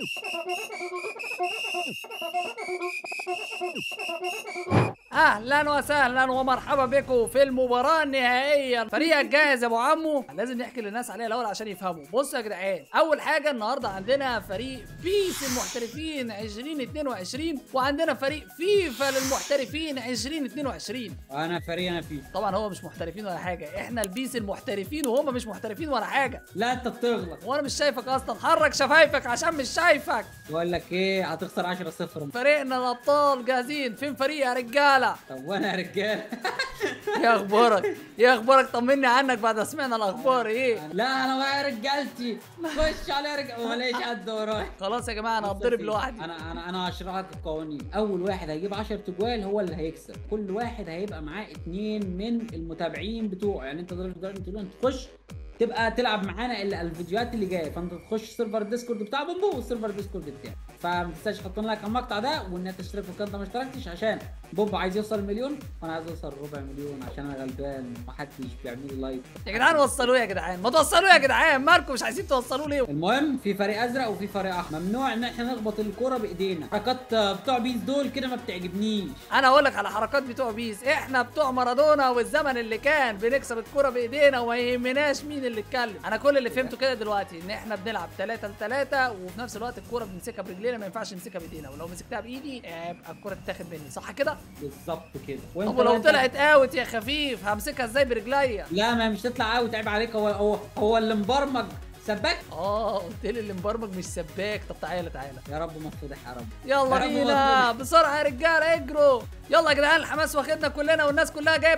اهلا وسهلا ومرحبا بكم في المباراه النهائيه فريقك جاهز يا ابو عمو لازم نحكي للناس عليها الاول عشان يفهموا بصوا يا جدعان اول حاجه النهارده عندنا فريق بيس المحترفين 2022 وعندنا فريق فيفا للمحترفين 2022 انا فريق انا فيه طبعا هو مش محترفين ولا حاجه احنا البيس المحترفين وهم مش محترفين ولا حاجه لا انت بتغلط وانا مش شايفك اصلا حرك شفايفك عشان مش شايفك بقول لك ايه هتخسر 10 0 فريقنا الابطال جاهزين فين فريق يا رجاله طب وانا يا رجال ايه اخبارك ايه اخبارك طمني عنك بعد ما سمعنا الاخبار ايه لا انا معايا رجالتي خش على يا رجال وملاقيش حد ورايا خلاص يا جماعه انا هتضرب لوحدي انا انا انا هشرح لك القوانين اول واحد هيجيب 10 تجوال هو اللي هيكسب كل واحد هيبقى معاه اتنين من المتابعين بتوعه يعني انت دلوقتي دلوقتي تقول انت تخش تبقى تلعب معانا ال- الفيديوهات اللي جايه فانت تخش سيرفر الديسكورد بتاع بومبو والسيرفر الديسكورد بتاعي فما تنساش تحط لك على المقطع ده وان انت تشترك في القناه ما اشتركتش عشان بومبو عايز يوصل مليون وانا عايز اوصل ربع مليون عشان انا غلبان محدش بيعمل لي لايك يا جدعان وصلوه يا جدعان ما توصلوه يا جدعان مالكم مش عايزين توصلوه ليه المهم في فريق ازرق وفي فريق احمر ممنوع ان احنا نخبط الكوره بايدينا حركات بتوع بيس دول كده ما بتعجبنيش انا اقول لك على حركات بتوع بيس احنا بتوع مارادونا والزمن اللي كان بنكسب الكرة بايدينا وما يهمناش مين اللي اتكلم انا كل اللي فهمته كده دلوقتي ان احنا بنلعب 3 ل 3 وفي نفس الوقت الكرة بنمسكها برجلينا ما ينفعش نمسكها بايدينا ولو مسكتها بايدي آه، يبقى الكرة تتاخد مني صح كده بالظبط كده طب بقى ولو أنت- طلعت اوت يا خفيف همسكها ازاي برجليا لا ما مش تطلع اوت عيب عليك هو هو هو اللي مبرمج سباك اه قلت لي اللي مبرمج مش سباك طب تعالى تعالى يا رب ما تفضح يا رب يلا يا رب بينا مظلوم. بسرعه يا رجاله اجروا يلا يا جدعان الحماس واخدنا كلنا والناس كلها جايه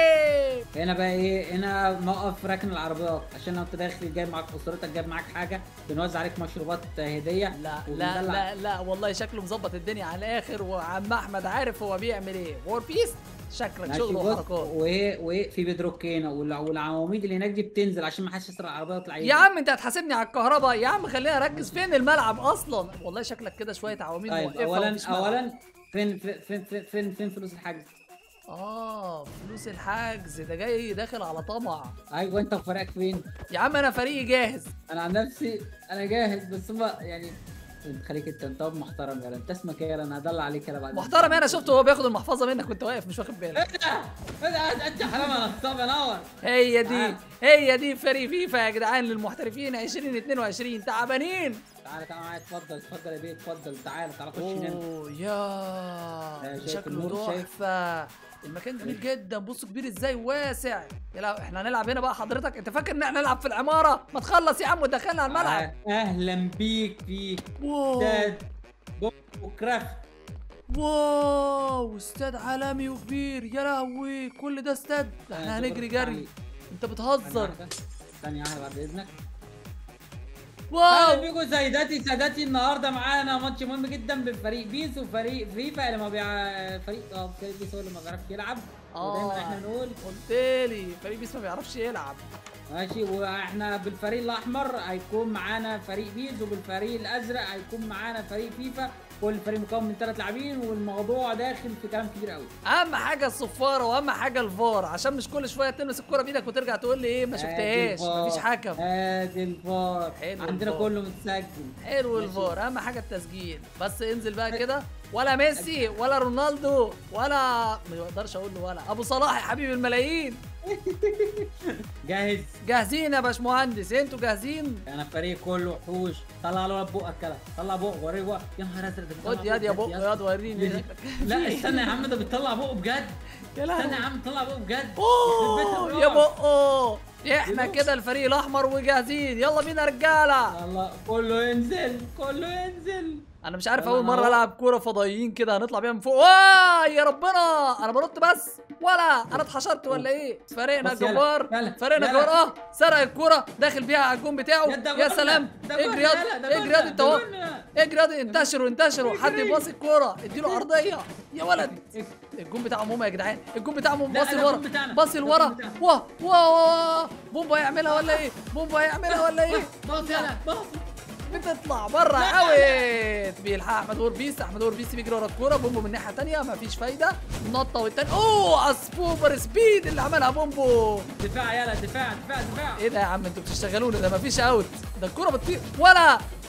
بتجري هنا بقى ايه هنا موقف راكن العربيات عشان لو انت داخل جايب معاك اسرتك جايب معاك حاجه بنوزع عليك مشروبات هديه لا لا وبندلع- لا لا والله شكله مظبط الدنيا على الاخر وعم احمد عارف هو بيعمل ايه وور بيس شكلك ماشي شغل بص وحركات وايه وايه في بيدروك هنا والع- والعواميد اللي هناك دي بتنزل عشان ما حدش يسرق العربيه ويطلع يا عم انت هتحاسبني على الكهرباء يا عم خلينا اركز فين الملعب اصلا والله شكلك كده شويه عواميد طيب موقفة اولا ومفيش ملعب. اولا فين فين فين فين, فين, فين فلوس الحجز اه فلوس الحجز ده جاي داخل على طمع ايوه انت وفريقك فين يا عم انا فريقي جاهز انا عن نفسي انا جاهز بس ما يعني انت خليك انت انت واد محترم يا انت اسمك ايه انا هدلع عليك انا بعد محترم انا شفته وهو بياخد المحفظه منك وانت واقف مش واخد بالك ايه ده؟ ايه ده انت حرام انا نصاب انور هي دي تعال. هي دي فريق فيفا يا جدعان للمحترفين 2022 تعبانين تعالى تعالى معايا اتفضل اتفضل يا بيه اتفضل تعالى تعالى خش نام اوه يا لا، ده شايف شكله النور؟ شايف؟ تحفه المكان جميل جدا بص كبير ازاي واسع يا لا احنا هنلعب هنا بقى حضرتك انت فاكر ان احنا نلعب في العماره ما تخلص يا عم ودخلنا على الملعب آه، اهلا بيك في واو استاد وكرافت واو استاد عالمي وكبير يا لهوي كل ده استاد ده احنا آه، هنجري شكراً جري عليك. انت بتهزر ثانية واحدة بعد اذنك اهلا واو بيكم سيداتي سادتي النهارده معانا ماتش مهم جدا بين فريق بيس وفريق فيفا اللي ما بيع فريق اه فريق بيس هو اللي ما بيعرفش يلعب آه. ودايما احنا نقول قلت لي فريق بيس ما بيعرفش يلعب ماشي واحنا بالفريق الاحمر هيكون معانا فريق بيز وبالفريق الازرق هيكون معانا فريق فيفا كل فريق مكون من ثلاث لاعبين والموضوع داخل في كلام كبير قوي اهم حاجه الصفاره واهم حاجه الفار عشان مش كل شويه تلمس الكره بايدك وترجع تقول لي ايه ما شفتهاش مفيش حكم ادي الفار حلو عندنا الفار. كله متسجل حلو ماشي. الفار اهم حاجه التسجيل بس انزل بقى كده ولا ميسي ولا رونالدو ولا ما اقدرش اقول له ولا ابو صلاح يا حبيب الملايين جاهز جاهزين يا باشمهندس انتوا جاهزين انا فريق كله وحوش طلع له بقك كده طلع بق وريه بق يا نهار ازرق ده بيطلع خد يد يا بق بق بجد يد وريني يا لا استنى يا عم ده بيطلع بقه بجد يا استنى يا لهوي عم طلع بقه بجد يخرب اوه بيتها يا بقى. بقه احنا يلو. كده الفريق الاحمر وجاهزين يلا بينا يا رجاله الله كله ينزل كله ينزل انا مش عارف يلا اول مره أهو. العب كوره فضائيين كده هنطلع بيها من فوق واه يا ربنا انا بنط بس ولا انا اتحشرت ولا ايه فريقنا بس يلا، جبار يلا، فريقنا يلا. جبار اه سرق الكوره داخل بيها على الجون بتاعه يا ده يا جولنا، سلام ده اجري جولنا، ياض يلا، ده اجري جولنا، ياض انت ده اهو جولنا. اجري ياض انتشروا انتشروا حد اجري. يباص الكوره اديله ارضيه يا ولد الجون بتاع موما يا جدعان الجون بتاع موما لا، باصي ده لورا الجون بتاعنا. باصي ده لورا الجون بتاعنا. واه واه واه بومبا هيعملها ولا ايه بومبا هيعملها ولا ايه باص يلا باص بتطلع بره اوت بيلحق احمد وربيس احمد وربيس بيجري ورا الكوره بومبو من الناحيه الثانيه مفيش فايده نطه والتاني اوه عصفوبر سبيد اللي عملها بومبو دفاع يلا دفاع دفاع دفاع ايه ده يا عم انتوا بتشتغلونا ده مفيش اوت ده الكوره بتطير ولا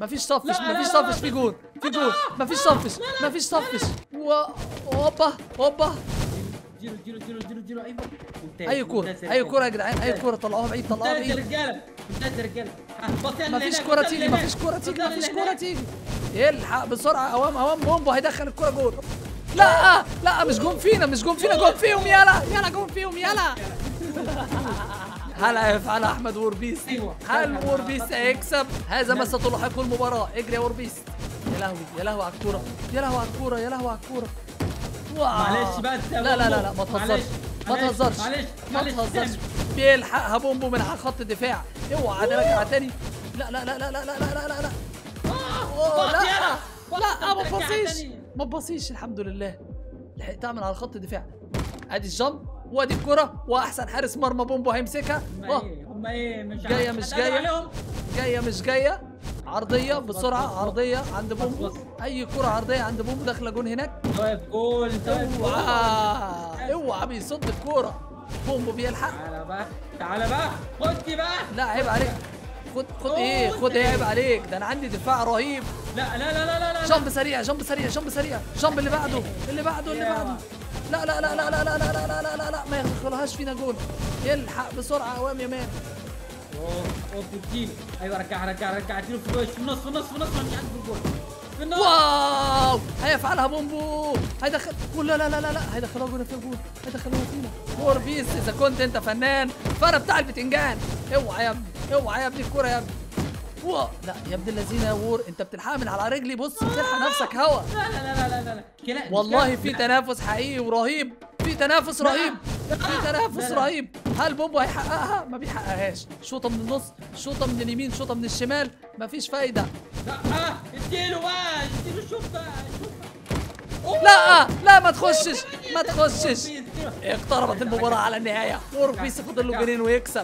مفيش طفش لا، لا، مفيش لا، طفش لا. في جون في جون مفيش طفش مفيش طفش و هوبا هوبا جيرو جيرو جيرو جيرو جيرو ايوه ممتاز اي كوره ممتاز اي رجالة. كوره يا جدعان اي ممتاز. كوره طلعوها بعيد طلعوها ممتاز يا بعيد رجاله ممتاز يا رجاله ها، بص يلا مفيش هناك، كوره بص تيجي يلا مفيش هناك. كوره تيجي بص يلا مفيش هناك. كوره تيجي الحق بسرعه اوام اوام بومبو هيدخل الكوره جول لا لا مش جون فينا مش جون فينا جون فيهم يلا يلا جون فيهم يلا هلا يفعل احمد ووربيس أيوة. هل ووربيس هيكسب هذا ما ستلحقه المباراه اجري يا ووربيس يا لهوي يا لهوي على الكوره يا لهوي على الكوره يا لهوي على الكوره واو. معلش بس يا لا لا لا بومبو. لا ما معلش. تهزرش ما معلش. تهزرش معلش. ما معلش. تهزرش سامح. بيلحقها بومبو من على خط الدفاع اوعى ترجع تاني لا لا لا لا لا لا لا لا لا أوه، بص لا يلا. بص لا ما ترجع تبصيش تاني. ما تبصيش الحمد لله لحقتها من على خط الدفاع ادي الجمب وادي الكرة واحسن حارس مرمى بومبو هيمسكها هم أوه، ايه هم ايه مش جاية عارف. مش هتقلب جاية. عليهم. جاية مش جاية عرضية بص، بص، بسرعة بص. عرضية عند بص، بومبو بص. أي كرة عرضية عند بومبو داخلة جون هناك انت واقف جول انت واقف جول اوعى اوعى بيصد الكورة بومبو بيلحق تعالى بقى تعالى بقى خدي بقى لا عيب عليك خد خد أوه، ايه خد ايه إيه؟ عيب عليك ده انا عندي دفاع رهيب لا لا لا لا لا لا جنب سريع جنب سريع جنب سريع جنب اللي بعده اللي بعده اللي يا. بعده لا لا لا لا لا لا لا لا لا لا لا لا ما يدخلهاش فينا جول يلحق بسرعه اوام يا مان اوه اوه بتجيله ايوه رجع رجع رجع اديله في الوش في النص في النص في النص مش عندي في الجول في النص واو هيفعلها بومبو هيدخل لا لا لا لا لا هيدخلوها جول في الجول هيدخلوها فينا فور بيس اذا كنت انت فنان فانا بتاع البتنجان اوعى يا ابني اوعى يا ابني الكوره يا ابني واو لا يا ابن الذين يا وور انت بتلحقها من على رجلي بص بتلحق نفسك هوا لا لا لا لا لا لا كده والله مش في كده. تنافس حقيقي ورهيب في تنافس لا. رهيب لا. في تنافس لا، لا. رهيب هل بومبو هيحققها ما بيحققهاش شوطه من النص شوطه من اليمين شوطه من الشمال مفيش فايده لا اه اديله بقى اديله شوف بقى شوف بقى. لا لا ما تخشش ما تخشش اديله. اقتربت المباراة على النهاية ووربيس فاضل له جولين ويكسب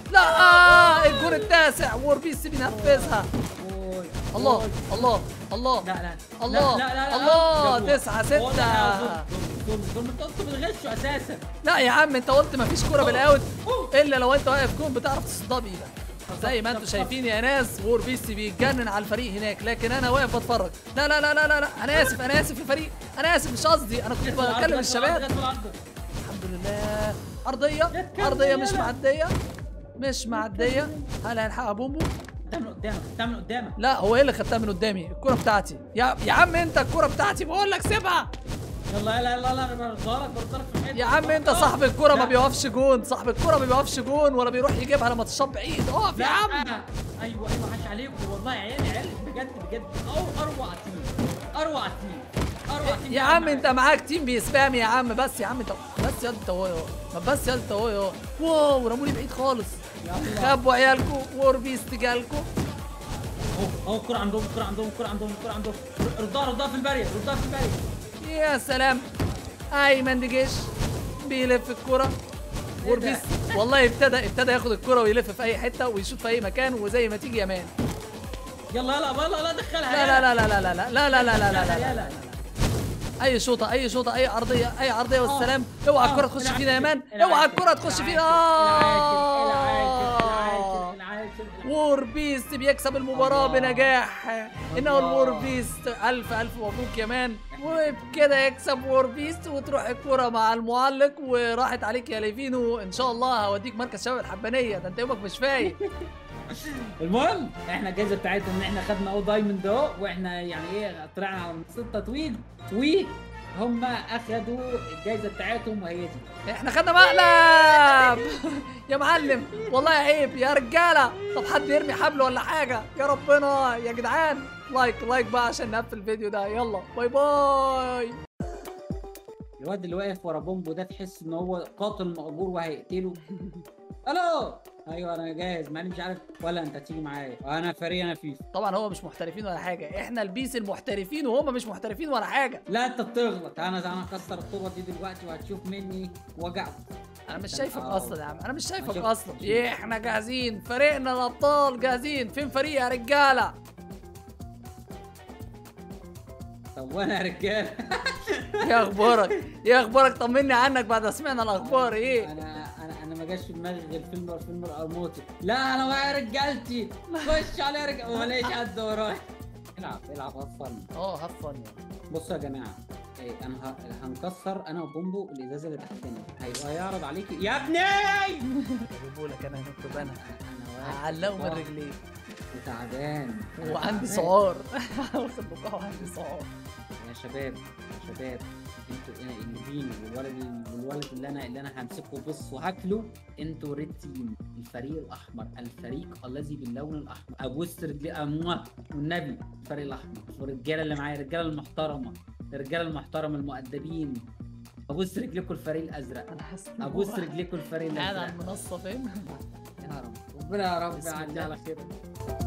لا الجول التاسع ووربيس بينفذها أوي. الله أوي. الله الله لا لا الله. لا لا لا الله. جابوها. تسعة ستة. والله دول دول دول انتوا بتغشوا اساسا لا يا عم انت قلت مفيش كرة بالاوت أوه. الا لو انت واقف جون بتعرف تصدها بايدك زي ما انتم شايفين يا ناس ووربيس بيتجنن على الفريق هناك لكن انا واقف بتفرج لا لا لا لا لا, لا. انا اسف انا اسف يا فريق انا اسف مش قصدي انا كنت جت في العرض، بكلم جت في العرض، الشباب جت في العرض. الحمد لله ارضيه يا ارضيه مش كمل. معديه مش معديه هل هيلحقها بومبو تعمل قدامك تعمل قدامك لا هو ايه اللي خدتها من قدامي الكره بتاعتي يا يا عم انت الكره بتاعتي بقول لك سيبها يلا يلا يلا يلا انا برضلك برضلك في الحته يا عم انت صاحب الكره ما لا. بيقفش جون صاحب الكره ما بيقفش جون ولا بيروح يجيبها لما تشرب بعيد اقف يا لا. عم ايوه ايوه عاش عليكم والله يا عيال عيال بجد بجد او اروع تيم اروع تيم اروع تيم يا عم انت معاك تيم بيسبام يا عم بس يا عم انت بس يا انت هو ما بس يا انت هو واو رموني بعيد خالص يلا. خبوا عيالكم ووربيس تجالكم اهو اهو الكرة عندهم الكرة عندهم الكرة عندهم الكرة عندهم ردها ردها في البارية ردها في البارية يا سلام ايمن دجيش بيلف الكرة ووربيس والله ابتدى ابتدى ياخد الكرة ويلف في اي حتة ويشوط في اي مكان وزي ما تيجي يا مان يلا يلا يلا لا دخلها لا لا لا لا لا لا لا لا لا لا لا لا لا لا لا اي شوطة اي شوطة اي عرضية اي عرضية والسلام اوعى آه، الكرة تخش العاشر، فينا يا مان العاشر، اوعى الكرة تخش فينا العاشر العاشر آه. العاشر العاشر ووربيست بيكسب المباراة الله. بنجاح انه الله. الووربيست الف الف مبروك يا مان وبكده يكسب ووربيست وتروح الكرة مع المعلق وراحت عليك يا ليفينو ان شاء الله هوديك مركز شباب الحبانية ده انت يومك مش فايق المهم احنا الجايزه بتاعتنا ان احنا خدنا او دايموند اهو واحنا يعني ايه طلعنا على منصه تطويل وهم اخدوا الجايزه بتاعتهم وهي دي احنا خدنا مقلب يا معلم والله عيب يا رجالة طب حد يرمي حبل ولا حاجة يا ربنا يا جدعان لايك لايك بقى عشان نقفل الفيديو ده يلا باي باي الواد اللي واقف ورا بومبو ده تحس ان هو قاتل مأجور وهيقتله الو ايوه انا جاهز مع إني مش عارف ولا انت تيجي معايا انا فريق انا فيف طبعا هو مش محترفين ولا حاجه احنا البيس المحترفين وهم مش محترفين ولا حاجه لا انت بتغلط انا انا هكسر الطوبه دي دلوقتي وهتشوف مني وجع انا مش شايفك آه. اصلا يا عم انا مش شايفك شوف. اصلا إيه، احنا جاهزين فريقنا الابطال جاهزين فين فريق يا رجاله طب وانا يا رجاله ايه اخبارك ايه اخبارك طمني عنك بعد ما سمعنا الاخبار ايه انا انا انا ما جاش في دماغي غير فيلم فيلم القرموطي لا انا معايا رجالتي خش على رجال وملاقيش حد ورايا العب العب اصلا اه هاف فن بصوا يا جماعه إيه انا ه- هنكسر انا وبومبو الازازه اللي تحتنا هيبقى يعرض عليكي يا ابني اجيبه لك انا هنكتب انا انا واقف هعلقه من صداع رجليه وتعبان أنا وعندي تعبان. سعار واخد بقى وعندي سعار يا شباب يا شباب انتوا انا الفين والولد والولد اللي انا اللي انا همسكه بص وهاكله انتوا ريد تيم الفريق الاحمر الفريق الذي باللون الاحمر ابوس رجلي أموه. والنبي الفريق الاحمر والرجاله اللي معايا الرجاله المحترمه الرجاله المحترمه المؤدبين ابوس رجلكم الفريق الازرق انا حاسس إن ابوس هو رجلكم الفريق قاعد على الازرق المنصه فاهم يا رب ربنا يا رب بسم يعدي الله. على خير